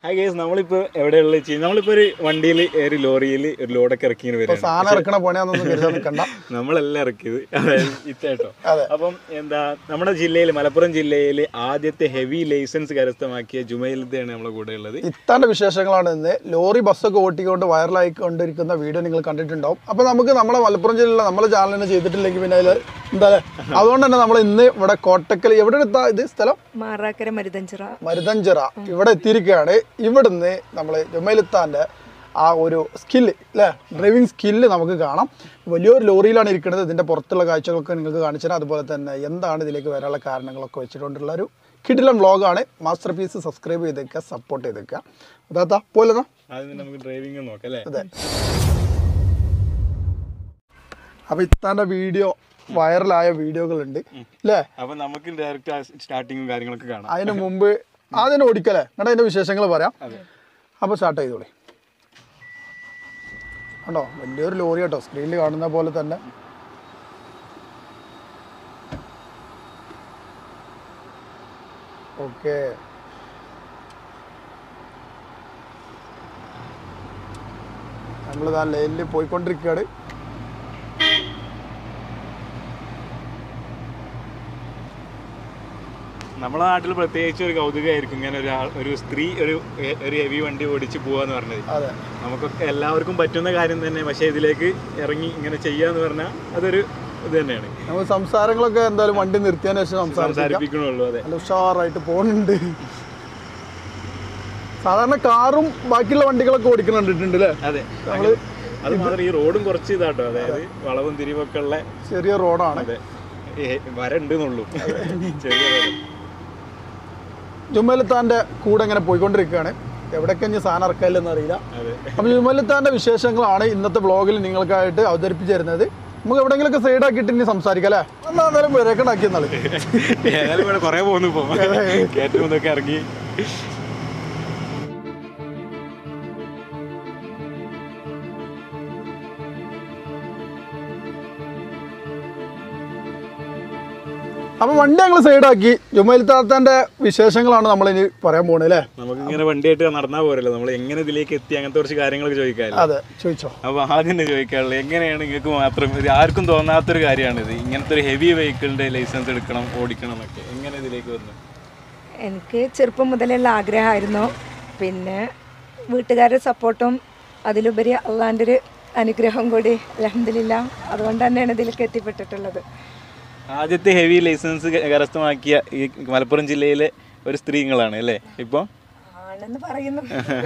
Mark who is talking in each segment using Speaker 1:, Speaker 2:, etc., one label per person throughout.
Speaker 1: Hi guys നമ്മളിപ്പോ എവിടെയുള്ള വെച്ച് നമ്മളിപ്പോ ഒരു വണ്ടിയിൽ ഒരു ലോറിയിൽ ഒരു ലോഡൊക്കെ ഇറക്കി ഇങ്ങനെ
Speaker 2: ഇപ്പൊ
Speaker 1: വരികയാണ്
Speaker 2: സാധനം ഇറക്കണ പണിയാന്നൊന്നും കരുതാൻ നിൽക്കണ്ട
Speaker 1: നമ്മളെല്ലാം ഇറക്കിയത് അതായത് ഇത്തേട്ടോ
Speaker 2: അതെ.
Speaker 1: അപ്പം എന്താ നമ്മുടെ ജില്ലയിൽ മലപ്പുറം ജില്ലയിൽ ആദ്യത്തെ ഹെവി ലൈസൻസ് കരസ്ഥമാക്കിയ ജുമയിലത്തെയാണ് നമ്മളെ കൂടെ ഉള്ളത്
Speaker 2: ഇത്താന്റെ വിശേഷങ്ങളാണ് ഇന്ന് ലോറി ബസ്സൊക്കെ ഓട്ടിക്കൊണ്ട് വൈറലായി കൊണ്ടിരിക്കുന്ന വീഡിയോ നിങ്ങൾ കണ്ടിട്ടുണ്ടാവും അപ്പൊ നമുക്ക് നമ്മുടെ മലപ്പുറം ജില്ലയിലെ നമ്മുടെ ചാനലിനെ ചെയ്തിട്ടില്ലെങ്കിൽ പിന്നെ അതിൽ എന്താ അതുകൊണ്ട് തന്നെ നമ്മൾ ഇന്ന് ഇവിടെ കോട്ടക്കൽ എവിടെ എത്താ ഇത് സ്ഥലം
Speaker 3: മാറാക്കര മരുതഞ്ചിറ
Speaker 2: മരുതഞ്ചിറ ഇവിടെ എത്തിയിരിക്കുകയാണ് ഇവിടുന്ന് നമ്മൾ ജുമൈലിത്താൻ്റെ ആ ഒരു സ്കില്ല് അല്ലേ ഡ്രൈവിംഗ് സ്കില്ല് നമുക്ക് കാണാം വലിയൊരു ലോറിയിലാണ് ഇരിക്കുന്നത് ഇതിൻ്റെ പുറത്തുള്ള കാഴ്ചകളൊക്കെ നിങ്ങൾക്ക് കാണിച്ചു തരാം അതുപോലെ തന്നെ എന്താണ് ഇതിലേക്ക് വരാനുള്ള കാരണങ്ങളൊക്കെ വെച്ചിട്ടുള്ള ഒരു കിടിലൻ വ്ളോഗാണ് മാസ്റ്റർ പീസ് സബ്സ്ക്രൈബ് ചെയ്തേക്കുക സപ്പോർട്ട് ചെയ്തേക്കുക അതാ പോലെ
Speaker 1: ആദ്യം നമുക്ക് ഡ്രൈവിംഗ് നോക്കാം അല്ലേ
Speaker 2: അതെ അപ്പോൾ ഇത്താൻ്റെ വീഡിയോ വൈറലായ വീഡിയോകളുണ്ട് അല്ലേ
Speaker 1: അപ്പൊ നമുക്ക് ഡയറക്റ്റ് സ്റ്റാർട്ടിങ്ങും കാര്യങ്ങളൊക്കെ കാണാം
Speaker 2: അതിന് മുമ്പ് ആദ്യം ഓടിക്കല്ലേ എന്നിട്ട് അതിൻ്റെ വിശേഷങ്ങൾ പറയാം അപ്പോൾ സ്റ്റാർട്ട് ചെയ്തോളി കണ്ടോ വലിയൊരു ലോറി കേട്ടോ സ്ക്രീനിൽ കാണുന്ന പോലെ തന്നെ ഓക്കെ നമ്മളിതാ ലൈനിൽ പോയിക്കൊണ്ടിരിക്കുകയാണ്
Speaker 1: നമ്മുടെ നാട്ടിൽ പ്രത്യേകിച്ച് ഒരു കൗതുകമായിരിക്കും ഇങ്ങനെ ഒരു ആൾ- ഒരു സ്ത്രീ ഒരു ഒരു ഹെവി വണ്ടി ഓടിച്ച് പോവാന്ന് പറഞ്ഞത്
Speaker 2: അതെ
Speaker 1: നമുക്കൊക്കെ എല്ലാവർക്കും പറ്റുന്ന കാര്യം തന്നെ പക്ഷേ ഇതിലേക്ക് ഇറങ്ങി ഇങ്ങനെ ചെയ്യാന്ന് പറഞ്ഞാൽ അതൊരു ഇത് തന്നെയാണ്
Speaker 2: നമ്മൾ സംസാരങ്ങളൊക്കെ എന്തായാലും വണ്ടി നിർത്തിയതിന് ശേഷം സംസാരിക്കാം
Speaker 1: സംസാരിപ്പിക്കണുള്ളൂ അതെ
Speaker 2: നല്ല ഉഷാറായിട്ട് പോകുന്നുണ്ട് സാധാരണ കാറും ബാക്കിയുള്ള വണ്ടികളൊക്കെ ഓടിക്കുന്ന കണ്ടിട്ടുണ്ട് അല്ലേ
Speaker 1: അതെ അത് മാത്രം ഈ റോഡും കുറച്ച് ഇതാട്ടോ അതായത് വളവും തിരിവൊക്കെ ഉള്ള
Speaker 2: ചെറിയ റോഡാണ്
Speaker 1: അതെ ഏ, വര ഉണ്ടെന്നുള്ളൂ ചെറിയ വര.
Speaker 2: ജുമലത്താൻ്റെ കൂടെ ഇങ്ങനെ പോയിക്കൊണ്ടിരിക്കുകയാണ് എവിടേക്ക് ഇനി സാധനം ഇറക്കാനില്ലെന്ന് അറിയില്ല
Speaker 1: അതെ
Speaker 2: അപ്പോൾ ജുമലത്താൻ്റെ വിശേഷങ്ങളാണ് ഇന്നത്തെ വ്ളോഗിൽ നിങ്ങൾക്കായിട്ട് അവതരിപ്പിച്ച് തരുന്നത് നമുക്ക് എവിടെയെങ്കിലുമൊക്കെ സൈഡാക്കിയിട്ട് ഇനി സംസാരിക്കാം അല്ലേ എന്നാൽ അന്നേരം വിരക്കണാക്കി എന്നാൽ
Speaker 1: ഏതായാലും ഇവിടെ കുറേ പോകുന്നു ഇപ്പൊ കയറ്റം ഇതൊക്കെ ഇറങ്ങി
Speaker 2: അപ്പോൾ വണ്ടി ഞങ്ങൾ സൈഡാക്കി ജുമലത്താത്താൻ്റെ വിശേഷങ്ങളാണ് നമ്മളിനി പറയാൻ പോകുന്നത് അല്ലേ
Speaker 1: നമുക്ക് ഇങ്ങനെ വണ്ടിയായിട്ട് നടന്നാൽ പോരല്ലോ നമ്മൾ എങ്ങനെ ഇതിലേക്ക് എത്തി അങ്ങനത്തെ കുറച്ച് കാര്യങ്ങളൊക്കെ ചോദിക്കാമല്ലോ
Speaker 2: അതെ ചോദിച്ചോ
Speaker 1: അപ്പൊ ആദ്യം തന്നെ ചോദിക്കാനുള്ളത് എങ്ങനെയാണ് നിങ്ങൾക്ക് മാത്രം ഇത് ആർക്കും തോന്നാത്തൊരു കാര്യമാണ് ഇത് ഇങ്ങനത്തെ ഒരു ഹെവി വെഹിക്കിളിന്റെ ലൈസൻസ് എടുക്കണം ഓടിക്കണം എന്നൊക്കെ എങ്ങനെ ഇതിലേക്ക് വന്നു
Speaker 3: എനിക്ക് ചെറുപ്പം മുതലുള്ള ആഗ്രഹമായിരുന്നു പിന്നെ വീട്ടുകാരുടെ സപ്പോർട്ടും അതിലുപരി അള്ളാൻ്റെ ഒരു അനുഗ്രഹം കൂടി അലഹമില്ല അതുകൊണ്ട് തന്നെയാണ് ഇതിലേക്ക് എത്തിപ്പെട്ടിട്ടുള്ളത്
Speaker 1: ആദ്യത്തെ ഹെവി ലൈസൻസ് കരസ്ഥമാക്കിയ ഈ മലപ്പുറം ജില്ലയിലെ ഒരു സ്ത്രീകളാണ് അല്ലേ ഇപ്പോൾ
Speaker 3: ആണെന്ന് പറയുന്നു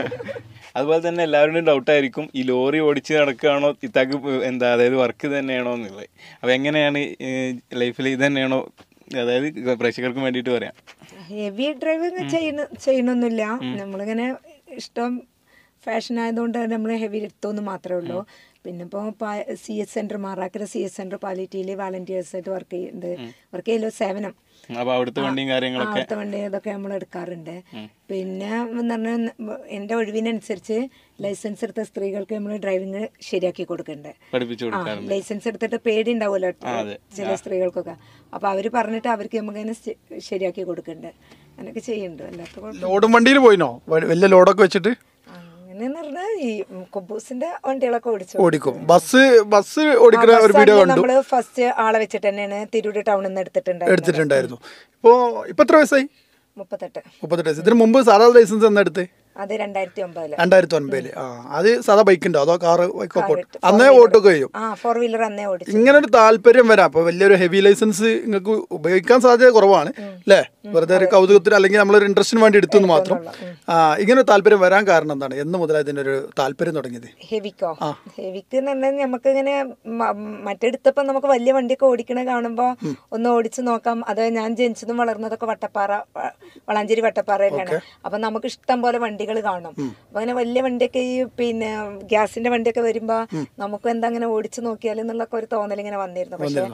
Speaker 1: അതുപോലെ തന്നെ എല്ലാവരുടെയും ഡൗട്ടായിരിക്കും ഈ ലോറി ഓടിച്ച് നടക്കുകയാണോ ഇത്തക്ക് എന്താ അതായത് വർക്ക് തന്നെയാണോ എന്നുള്ളത് അപ്പോൾ എങ്ങനെയാണ് ലൈഫിൽ ഇത് തന്നെയാണോ അതായത് പ്രേക്ഷകർക്ക് വേണ്ടിയിട്ട് പറയാം
Speaker 3: ഹെവി ഡ്രൈവിങ് ചെയ്യുന്ന ചെയ്യണമൊന്നുമില്ല നമ്മളിങ്ങനെ ഇഷ്ടം ഫാഷൻ ആയതുകൊണ്ട് നമ്മൾ ഹെവി എടുത്തോന്ന് മാത്രമേ ഉള്ളൂ പിന്നെ ഇപ്പോൾ C S centre Marakkara C S centre പാലിറ്റിയിൽ വാളണ്ടിയേഴ്സ് ആയിട്ട് വർക്ക് ചെയ്യുന്നുണ്ട് വർക്ക് ചെയ്യലോ സേവനം
Speaker 1: അപ്പോൾ അവിടുത്തെ വണ്ടിയും കാര്യങ്ങളൊക്കെ
Speaker 3: അവിടുത്തെ വണ്ടി ഇതൊക്കെ നമ്മൾ എടുക്കാറുണ്ട് പിന്നെ എന്ന് പറഞ്ഞാൽ എൻ്റെ ഒഴിവിനനുസരിച്ച് ലൈസൻസ് എടുത്ത സ്ത്രീകൾക്ക് നമ്മൾ ഡ്രൈവിങ് ശരിയാക്കി കൊടുക്കണ്ടേ
Speaker 1: പഠിപ്പിച്ചു
Speaker 3: ആ
Speaker 1: കൊടുക്കും
Speaker 3: ലൈസൻസ് എടുത്തിട്ട് പേടി ഉണ്ടാവുമല്ലോ ചില സ്ത്രീകൾക്കൊക്കെ അപ്പൊ അവര് പറഞ്ഞിട്ട് അവർക്ക് നമുക്ക് അതിനെ ശ- ശരിയാക്കി കൊടുക്കണ്ടേ അങ്ങനെയൊക്കെ ചെയ്യുന്നുണ്ട് അല്ലാത്ത കുഴപ്പം
Speaker 2: ലോഡും വണ്ടിയിൽ പോയിനോ വ- വലിയ ലോഡൊക്കെ വെച്ചിട്ട്
Speaker 3: അങ്ങനെന്ന് പറഞ്ഞാൽ ഈ കുബൂസിന്റെ വണ്ടികളൊക്കെ ഓടിച്ചു
Speaker 2: ഓടിക്കും ബസ് ബസ് ഓടിക്കുന്ന ഒരു വീഡിയോ കണ്ടു
Speaker 3: നമ്മള് ഫസ്റ്റ് ആളെ വെച്ചിട്ട് തന്നെയാണ് തിരൂര് ടൗണിൽ നിന്ന് എടുത്തിട്ടുണ്ടായിരുന്നത്
Speaker 2: എടുത്തിട്ടുണ്ടായിരുന്നു ഇപ്പോൾ ഇപ്പം എത്ര വയസ്സായി
Speaker 3: മുപ്പത്തെട്ട്
Speaker 2: മുപ്പത്തെട്ട് വയസ്സ് ഇതിന് മുമ്പ് സാധാ ലൈസൻസ് എന്നാ എടുത്ത്
Speaker 3: അത് രണ്ടായിരത്തി ഒമ്പതില്
Speaker 2: രണ്ടായിരത്തി ഒൻപതില് ആ അത് സാധാ ബൈക്ക് ഉണ്ടോ അതോ കാറ് ബൈക്കൊക്കെ
Speaker 3: Car ഇട്ട്,
Speaker 2: അന്നേ
Speaker 3: four wheeler.
Speaker 2: ഓട്ടൊക്കെ ചെയ്യും
Speaker 3: ആ ഫോർ വീലർ അന്നേ ഓടിച്ചു
Speaker 2: ഇങ്ങനെ ഒരു താല്പര്യം വരാം അപ്പോൾ വലിയൊരു ഹെവി ലൈസൻസ് നിങ്ങൾക്ക് ഉപയോഗിക്കാൻ സാധ്യത കുറവാണ് അല്ലേ വെറുതെ ഒരു കൗതുകത്തിന് അല്ലെങ്കിൽ നമ്മളൊരു ഇൻട്രസ്റ്റിന് വേണ്ടി എടുത്തെന്ന് മാത്രം ആ ഇങ്ങനെ ഒരു താല്പര്യം വരാൻ കാരണം എന്താണ് എന്ന് മുതലാണ് ഇതിൻ്റെ ഒരു താല്പര്യം തുടങ്ങിയത്
Speaker 3: ഹെവിക്കോ ഹെവിക്ക് എന്ന് പറഞ്ഞാൽ നമുക്ക് ഇങ്ങനെ മ- മറ്റെടുത്തപ്പോ നമുക്ക് വലിയ വണ്ടിയൊക്കെ ഓടിക്കണ കാണുമ്പോ ഒന്ന് ഓടിച്ചു നോക്കാം അത് ഞാൻ ജനിച്ചതും വളർന്നതൊക്കെ വട്ടപ്പാറ വ- വളാഞ്ചേരി വട്ടപ്പാറയിലാണ് അപ്പൊ നമുക്ക് ഇഷ്ടം പോലെ വണ്ടികൾ കാണും അപ്പൊ അങ്ങനെ വലിയ വണ്ടിയൊക്കെ ഈ പിന്നെ ഗ്യാസിന്റെ വണ്ടിയൊക്കെ വരുമ്പോ നമുക്ക് എന്താ അങ്ങനെ ഓടിച്ചു നോക്കിയാൽ എന്നുള്ളൊക്കെ ഒരു തോന്നൽ ഇങ്ങനെ വന്നിരുന്നു പക്ഷെ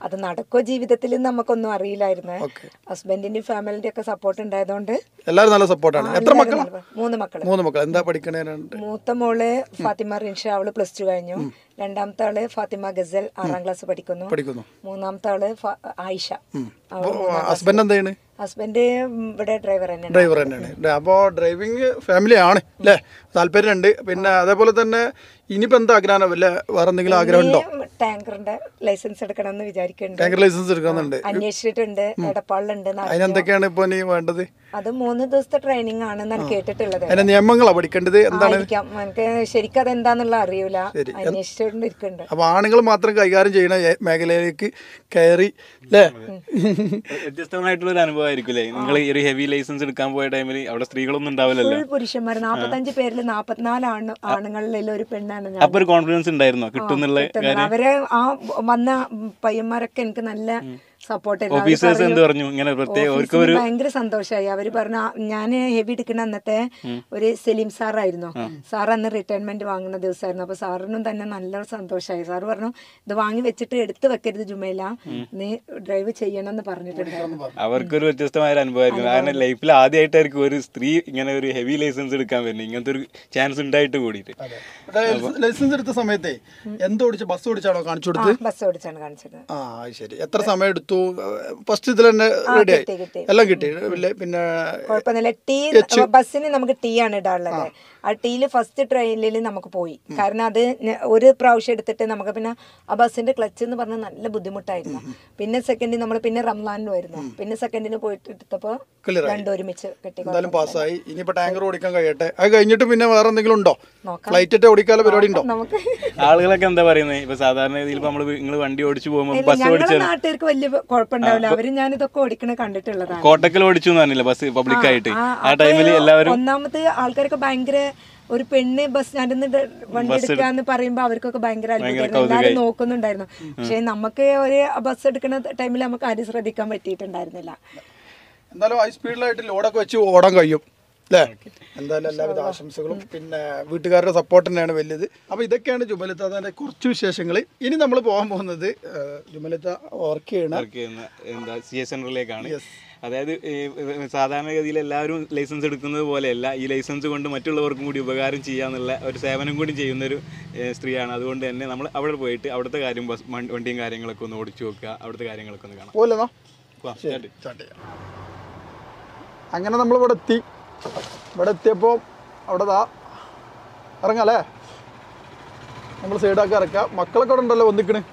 Speaker 3: അത് നടക്കോ ജീവിതത്തിൽ നമുക്കൊന്നും അറിയില്ലായിരുന്നു
Speaker 2: ഓക്കെ
Speaker 3: ഹസ്ബൻഡിന്റെ ഫാമിലിന്റെ ഒക്കെ സപ്പോർട്ട് ഉണ്ടായതുകൊണ്ട്
Speaker 2: എല്ലാവരും നല്ല സപ്പോർട്ടാണ് എത്ര
Speaker 3: എല്ലാവരും
Speaker 2: മക്കളാ
Speaker 3: നല്ല- മൂന്ന് മക്കള്
Speaker 2: മൂന്ന് മക്കൾ എന്താ പഠിക്കണേ രണ്ട്
Speaker 3: മൂത്ത മോള് ഫാത്തിമ റിൻഷ അവള് പ്ലസ് ടു കഴിഞ്ഞു രണ്ടാമത്തെ ആള് ഫാത്തിമ ഗസൽ ആറാം ക്ലാസ് പഠിക്കുന്നു
Speaker 2: പഠിക്കുന്നു
Speaker 3: മൂന്നാമത്തെ ആള് ഫ- ആയിഷ
Speaker 2: അപ്പോൾ ഹസ്ബൻഡ് എന്ത് ചെയ്യണ്
Speaker 3: ഹസ്ബൻഡ് ഇവിടെ ഡ്രൈവർ തന്നെയാണ്
Speaker 2: ഡ്രൈവർ തന്നെയാണ് അപ്പോൾ ഡ്രൈവിംഗ് ഫാമിലി ആണ് അല്ലേ താല്പര്യമുണ്ട് പിന്നെ അതേപോലെ തന്നെ ഇനിയിപ്പോൾ എന്താ ആഗ്രഹം വല്ല വേറെ എന്തെങ്കിലും ആഗ്രഹം ഉണ്ടോ
Speaker 3: ടാങ്കറിന്റെ ലൈസൻസ് എടുക്കണം എന്ന് വിചാരിക്കുന്നുണ്ട്
Speaker 2: ടാങ്കർ ലൈസൻസ് എടുക്കുന്നുണ്ട്
Speaker 3: അന്വേഷിച്ചിട്ടുണ്ട് എടപ്പാളിലുണ്ട് നാ-
Speaker 2: അതിനെന്തൊക്കെയാണ് ഇപ്പോൾ നീ വേണ്ടത്
Speaker 3: അത് മൂന്ന് ദിവസത്തെ ട്രെയിനിങ് ആണെന്നാണ് കേട്ടിട്ടുള്ളത്
Speaker 2: അതിന്റെ നിയമങ്ങളാണ് പഠിക്കേണ്ടത് എന്താണ്
Speaker 3: ആയിരിക്കാം എനിക്ക് ശരിക്കും അതെന്താന്നുള്ള അറിയൂല അന്വേഷിച്ചുകൊണ്ടിരിക്കുന്നുണ്ട്
Speaker 2: അപ്പോൾ ആണുങ്ങൾ മാത്രം കൈകാര്യം ചെയ്യുന്ന ഏ- മേഖലയിലേക്ക് കയറി അല്ലേ
Speaker 1: വ്യത്യസ്തമായിട്ടുള്ള ഒരു അനുഭവമായിരിക്കും അല്ലേ നിങ്ങൾ ഈ ഒരു ഹെവി ലൈസൻസ് എടുക്കാൻ പോയ ടൈമിൽ അവിടെ സ്ത്രീകളൊന്നും ഉണ്ടാവില്ലല്ലോ
Speaker 3: ഫുൾ പുരുഷന്മാർ നാപ്പത്തഞ്ച് പേരിൽ നാപ്പത്തിനാല് ആണ് ആണുങ്ങളിൽ ഒരു പെണ്ണാണ് ഞാൻ
Speaker 1: അപ്പൊ ഒരു കോൺഫിഡൻസ് ഉണ്ടായിരുന്നോ കിട്ടുന്നുള്ള
Speaker 3: കിട്ടുന്നത്. അവര് ആ വന്ന പയ്യന്മാരൊക്കെ എനിക്ക് നല്ല സപ്പോർട്ട്
Speaker 1: ഓഫീസേഴ്സ് എന്ത് പറഞ്ഞു ഇങ്ങനെ പ്രത്യേക അവർക്ക് ഒരു
Speaker 3: ഭയങ്കര സന്തോഷമായി അവര് പറഞ്ഞു ഞാൻ ഹെവി എടുക്കുന്ന അന്നത്തെ ഒരു സലീം സാറായിരുന്നു സാർ അന്ന് റിട്ടയർമെന്റ് വാങ്ങുന്ന ദിവസമായിരുന്നു അപ്പൊ സാറിനും തന്നെ നല്ല സന്തോഷമായി സാർ പറഞ്ഞു ഇത് വാങ്ങി വെച്ചിട്ട് എടുത്തു വെക്കരുത് ജുമയില നീ ഡ്രൈവ് ചെയ്യണം എന്ന് പറഞ്ഞിട്ടുണ്ടായിരുന്നു
Speaker 1: അവർക്കൊരു വ്യത്യസ്തമായ ഒരു അനുഭവമായിരിക്കും കാരണം ലൈഫിൽ ആദ്യമായിട്ടായിരിക്കും ഒരു സ്ത്രീ ഇങ്ങനെ ഒരു ഹെവി ലൈസൻസ് എടുക്കാൻ വരുന്നത് ഇങ്ങനത്തെ ഒരു ചാൻസ് ഉണ്ടായിട്ട് കൂടിയിട്ട്
Speaker 2: ലൈസൻസ് എടുത്ത സമയത്തെ എന്തോടിച്ച് ബസ് ഓടിച്ചാണോ കാണിച്ചു കൊടുത്തത്
Speaker 3: ബസ് ഓടിച്ചാണ് കാണിച്ചത്
Speaker 2: ആ അത് ശരി എത്ര സമയം എടുത്തു ഫസ്റ്റ് ഇതിൽ തന്നെ റെഡി ആയി
Speaker 3: കിട്ടി, കിട്ടി.
Speaker 2: എല്ലാം കിട്ടി ഇല്ല, പിന്നെ
Speaker 3: കുഴപ്പമൊന്നുമില്ല ടീ ബസ്സിന് നമുക്ക് ടീ ആണ് ഇടാനുള്ളത് ആ ടീയിൽ ഫസ്റ്റ് ട്രെയിനിൽ നമുക്ക് പോയി കാരണം അത് ന- ഒരു പ്രാവശ്യം എടുത്തിട്ട് നമുക്ക് പിന്നെ ആ ബസ്സിന്റെ ക്ലച്ച് എന്ന് പറഞ്ഞാൽ നല്ല ബുദ്ധിമുട്ടായിരുന്നു പിന്നെ സെക്കൻഡിൽ നമ്മൾ പിന്നെ റംലാനിന് വരുന്നു പിന്നെ സെക്കൻഡിന് പോയിട്ട് എടുത്തപ്പോ
Speaker 2: Clear ആയി.
Speaker 3: രണ്ടും ഒരുമിച്ച് കെട്ടി
Speaker 2: എന്തായാലും പാസ്സായി ഇനിയിപ്പോ ടാങ്കർ ഓടിക്കാൻ കഴിയട്ടെ അത് കഴിഞ്ഞിട്ട് പിന്നെ വേറെ എന്തെങ്കിലും ഉണ്ടോ
Speaker 3: നോക്കാം.
Speaker 2: ഫ്ലൈറ്റ് ഒക്കെ ഓടിക്കാനുള്ള പരിപാടി ഉണ്ടോ
Speaker 3: നമുക്ക്
Speaker 1: ആളുകളൊക്കെ എന്താ പറയുന്നത് ഇപ്പൊ സാധാരണ രീതിയിൽ ഇപ്പൊ നമ്മള് നിങ്ങൾ വണ്ടി ഓടിച്ചു പോകുമ്പോൾ
Speaker 3: ഇല്ല,
Speaker 1: ബസ്
Speaker 3: ഞങ്ങളെ
Speaker 1: ഓടിച്ച
Speaker 3: നാട്ടുകാർക്ക് വലിയ കുഴപ്പമുണ്ടാവില്ല അവര് ഞാനിതൊക്കെ ഓടിക്കണ കണ്ടിട്ടുള്ളതാണ്
Speaker 1: കോട്ടക്കൽ ഓടിച്ചു എന്ന് പറഞ്ഞില്ല ബസ് പബ്ലിക് ആയിട്ട്
Speaker 3: ആ,
Speaker 1: ആ
Speaker 3: അപ്പൊ
Speaker 1: ടൈമിൽ എല്ലാവരും
Speaker 3: ഒന്നാമത് ആൾക്കാരൊക്കെ ഭയങ്കര ഒരു പെണ്ണ് ബസ് സ്റ്റാൻഡിൽ നിന്ന് വണ്ടി എടുക്കാന്ന് പറയുമ്പോ അവർക്കൊക്കെ ഭയങ്കര അത്ഭുതമായിരുന്നു എല്ലാവരും നോക്കുന്നുണ്ടായിരുന്നു പക്ഷെ നമുക്ക് ഒരു ബസ് എടുക്കുന്ന ടൈമിൽ നമുക്ക് ആരും ശ്രദ്ധിക്കാൻ പറ്റിയിട്ടുണ്ടായിരുന്നില്ല
Speaker 2: എന്തായാലും ഹൈ സ്പീഡിലായിട്ട് ലോഡൊക്കെ വെച്ച് ഓടാൻ കഴിയും അല്ലേ എന്തായാലും എല്ലാവിധ ആശംസകളും പിന്നെ വീട്ടുകാരുടെ സപ്പോർട്ട് തന്നെയാണ് വലിയത് അപ്പോൾ ഇതൊക്കെയാണ് ജുമലത്താൻ്റെ കുറച്ച് വിശേഷങ്ങൾ ഇനി നമ്മൾ പോകാൻ പോകുന്നത് ഏഹ്, ജുമലത്ത വർക്ക് ചെയ്യണ
Speaker 1: വർക്ക് ചെയ്യുന്ന എന്താ സി എസ് സെന്ററിലേക്കാണ് അതായത് ഈ, ഏ, സാധാരണഗതിയിൽ എല്ലാവരും ലൈസൻസ് എടുക്കുന്നത് പോലെയല്ല ഈ ലൈസൻസ് കൊണ്ട് മറ്റുള്ളവർക്കും കൂടി ഉപകാരം ചെയ്യാന്നുള്ള ഒരു സേവനം കൂടി ചെയ്യുന്ന ഒരു ഏ, സ്ത്രീയാണ് അതുകൊണ്ട് തന്നെ നമ്മൾ അവിടെ പോയിട്ട് അവിടുത്തെ കാര്യം ബസ് വണ്ടി- വണ്ടിയും കാര്യങ്ങളൊക്കെ ഒന്ന് ഓടിച്ചു നോക്കുക അവിടുത്തെ കാര്യങ്ങളൊക്കെ ഒന്ന് കാണാം
Speaker 2: പോലെന്നോ
Speaker 1: വാ, start.
Speaker 2: സ്റ്റാർട്ട് ചെയ്യാം അങ്ങനെ നമ്മൾ ഇവിടെ എത്തി ഇവിടെ എത്തിയപ്പോൾ അവിടെ ദാ ഇറങ്ങാല്ലേ നമ്മൾ സൈഡാക്കി ഇറക്കാം മക്കളൊക്കെ അവിടെ ഉണ്ടല്ലോ വന്നിക്കണ്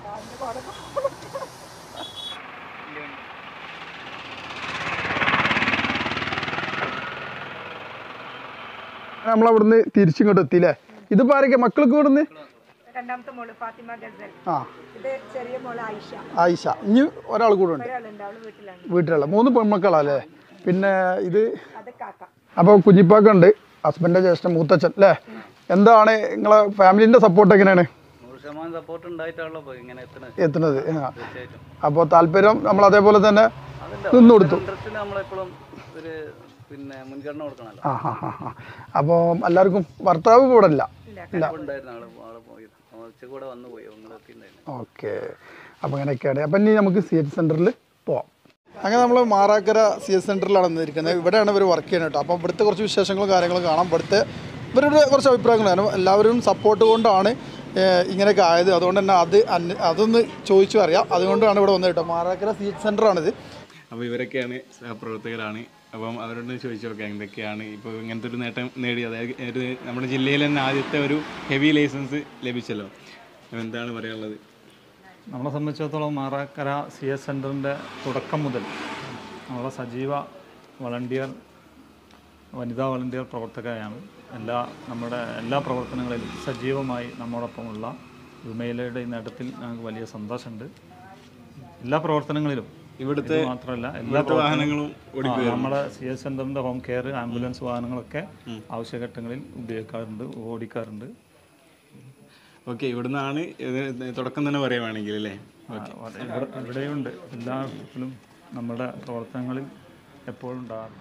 Speaker 2: നമ്മളവിടുന്ന് തിരിച്ചിങ്ങോട്ട് എത്തിയില്ലേ ഇതിപ്പോ ആരൊക്കെ മക്കൾക്ക് ഇവിടുന്ന്
Speaker 3: രണ്ടാമത്തെ മോള് ഫാത്തിമ ഗസൽ
Speaker 2: ആ
Speaker 3: ഇത് ചെറിയ മോള് ആയിഷ
Speaker 2: ആയിഷ ഇനി ഒരാൾ കൂടെ ഉണ്ട്
Speaker 3: ഒരാളുണ്ട് അവള് വീട്ടിലാണ്
Speaker 2: വീട്ടിലുള്ള മൂന്ന് പെൺമക്കളല്ലേ പിന്നെ ഇത്
Speaker 3: അത് കാക്ക
Speaker 2: അപ്പോൾ കുഞ്ഞിപ്പാക്കുണ്ട് ഹസ്ബൻഡിന്റെ ജ്യേഷ്ഠൻ മൂത്തച്ഛൻ അല്ലേ എന്താണ് നിങ്ങളെ ഫാമിലിന്റെ സപ്പോർട്ട് എങ്ങനെയാണ്
Speaker 4: നൂറ് ശതമാനം സപ്പോർട്ട് ഉണ്ടായിട്ടാണല്ലോ ഇപ്പൊ ഇങ്ങനെ എത്തുന്നത്
Speaker 2: എത്തുന്നത്
Speaker 4: തീർച്ചയായിട്ടും
Speaker 2: അപ്പോൾ താല്പര്യം നമ്മൾ അതേപോലെ തന്നെ
Speaker 4: അതല്ല
Speaker 2: നിന്ന് കൊടുത്തു
Speaker 4: ഇൻട്രസ്റ്റിന് നമ്മളെപ്പോഴും ഒരു പിന്നെ മുൻഗണന കൊടുക്കണമല്ലോ
Speaker 2: ആ ഹാ ഹാ ഹാ അപ്പോൾ എല്ലാവർക്കും ഭർത്താവ് കൂടെ ഇല്ല ഇല്ല
Speaker 4: ഇപ്പൊ ഉണ്ടായിരുന്നു ആള് ആള് പോയി ഉച്ച കൂടെ വന്നു പോയി നിങ്ങളൊക്കെ ഉണ്ടായിരുന്നു
Speaker 2: ഓക്കെ അപ്പോൾ അങ്ങനെയൊക്കെയാണ് അപ്പം ഇനി നമുക്ക് സി എച്ച് സെൻറ്ററിൽ പോവാം അങ്ങനെ നമ്മൾ മാറാക്കര സി എസ് സെൻറ്ററിലാണ് നിന്നിരിക്കുന്നത് ഇവിടെയാണ് ഇവർ വർക്ക് ചെയ്യുന്നത് കേട്ടോ അപ്പോൾ ഇവിടുത്തെ കുറച്ച് വിശേഷങ്ങളും കാര്യങ്ങളും കാണാം ഇവിടുത്തെ ഇവരുടെ കുറച്ച് അഭിപ്രായങ്ങൾ കാരണം എല്ലാവരും സപ്പോർട്ട് കൊണ്ടാണ് ഏഹ്, ഇങ്ങനെയൊക്കെ ആയത് അതുകൊണ്ട് തന്നെ അത് അന്വ- അതൊന്ന് ചോദിച്ചു അറിയാം അതുകൊണ്ടാണ് ഇവിടെ വന്നത് കേട്ടോ മാറാക്കര സി എച്ച് സെൻറ്ററാണിത്
Speaker 1: അപ്പോൾ ഇവരൊക്കെയാണ് സഹപ്രവർത്തകരാണ് അപ്പം അവരോട് ചോദിച്ചു നോക്കാം എന്തൊക്കെയാണ് ഇപ്പോൾ ഇങ്ങനത്തെ ഒരു നേട്ടം നേടി അതായത് ഒരു നമ്മുടെ ജില്ലയിൽ തന്നെ ആദ്യത്തെ ഒരു ഹെവി ലൈസൻസ് ലഭിച്ചല്ലോ അപ്പോൾ എന്താണ് പറയാനുള്ളത്
Speaker 5: നമ്മളെ സംബന്ധിച്ചിടത്തോളം മാറാക്കര സി എസ് സെൻറ്ററിൻ്റെ തുടക്കം മുതൽ നമ്മളെ സജീവ വളണ്ടിയർ വനിതാ വളണ്ടിയർ പ്രവർത്തകയാണ് എല്ലാ നമ്മുടെ എല്ലാ പ്രവർത്തനങ്ങളിലും സജീവമായി നമ്മോടൊപ്പമുള്ള യുമയിലയുടെ ഈ നേട്ടത്തിൽ ഞങ്ങൾക്ക് വലിയ സന്തോഷമുണ്ട് എല്ലാ പ്രവർത്തനങ്ങളിലും
Speaker 1: ഇവിടുത്തെ
Speaker 5: ഇത് മാത്രമല്ല എല്ലാ
Speaker 1: ഇവിടുത്തെ വാഹനങ്ങളും
Speaker 5: ആ, നമ്മുടെ സി എസ് സെൻറ്ററിൻ്റെ ഹോം കെയർ ആംബുലൻസ് വാഹനങ്ങളൊക്കെ ആവശ്യഘട്ടങ്ങളിൽ ഉപയോഗിക്കാറുണ്ട് ഓടിക്കാറുണ്ട്
Speaker 1: ഓക്കെ ഇവിടുന്നാണ് ഇത് തുടക്കം തന്നെ പറയുവാണെങ്കിൽ അല്ലേ
Speaker 5: ആ, ഇവിടെ ഇവിടെയുണ്ട് എല്ലാ അർത്ഥത്തിലും നമ്മുടെ പ്രവർത്തനങ്ങളിൽ എപ്പോഴും ഉണ്ടാകാറുണ്ട്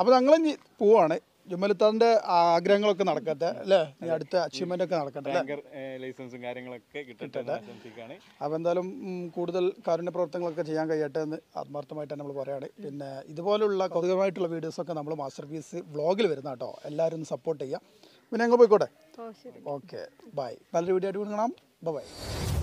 Speaker 2: അപ്പോൾ ഞങ്ങൾ ഇനി പോവാണ് ജുമലുത്താൻ്റെ ആഗ്രഹങ്ങളൊക്കെ നടക്കട്ടെ അല്ലേ ഇനി അടുത്ത അച്ചീവ്മെൻ്റ് ഒക്കെ നടക്കട്ടെ അല്ലേ
Speaker 1: ടാങ്കർ ലൈസൻസും കാര്യങ്ങളൊക്കെ കിട്ടട്ടെ എന്ന് ആശംസിക്കുകയാണ്
Speaker 2: അപ്പോൾ എന്തായാലും ഉം, കൂടുതൽ കാരുണ്യ പ്രവർത്തനങ്ങളൊക്കെ ചെയ്യാൻ കഴിയട്ടെ എന്ന് ആത്മാർത്ഥമായിട്ട് നമ്മൾ പറയാണ് പിന്നെ ഇതുപോലുള്ള കൗതുകമായിട്ടുള്ള വീഡിയോസൊക്കെ നമ്മൾ മാസ്റ്റർ പീസ് വ്ളോഗിൽ വരുന്ന കേട്ടോ എല്ലാവരും ഒന്ന് സപ്പോർട്ട് ചെയ്യുക പിന്നെ ഞങ്ങൾ പോയിക്കോട്ടെ ഓക്കെ ബൈ നല്ലൊരു വീഡിയോ ആയിട്ട് കാണാം ബൈ